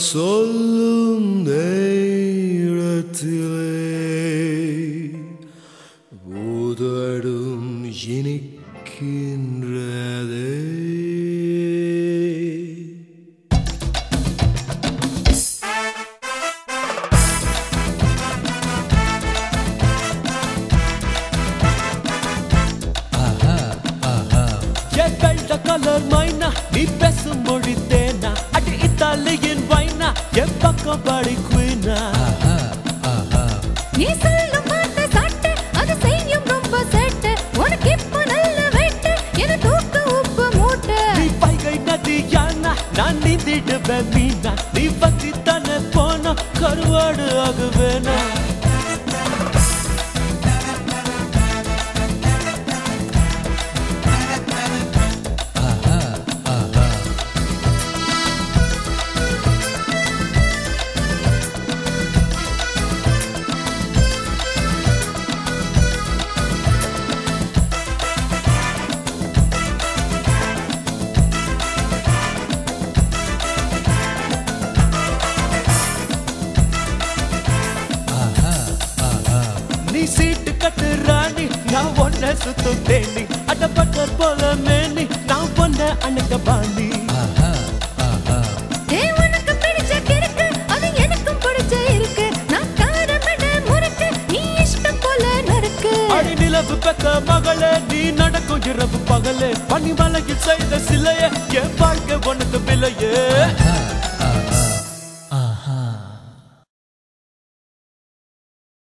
சொல்லும் நேரத்திலே உதடும் இனிக்கின்றதே என் வெள்ள கலர் மைனா நீ பேசும் மொழி தேனா அடி இத்தாலியின் வைனா என் பக்கம் படி குயினா நீ சொல்லும் வார்த்தை சாட்டு அது செய்யும் ரொம்ப சேட்டு உனக்கு இப்ப நல்ல வெட்டு என தூக்க உப்பு மூட்டை நீ பைகை நதி யானா நான் நீந்திடுவேன் மீனா நீ பத்தி தானே போனா கருவாடு ஆகுவேனா நீ சீட்டு கட்டு ராணி நான் ஒன்ன சுத்தும் தேனி அடப்பட்ட போல மேனி நான் பொண்ண அணுக்க பாண்டி ஏ உனக்கு பிடிச்ச கிறுக்கு அது எனக்கும் பிடிச்ச இருக்கு நான் காரமட முறுக்கு நீ இஷ்டம் போல நறுக்கு அடி நிலவு பெத்த மகளே நீ நடக்கும் இரவு பகலே பனிமலையில் செய்த சிலையே என் வாழ்க்கை உனக்கு விலையே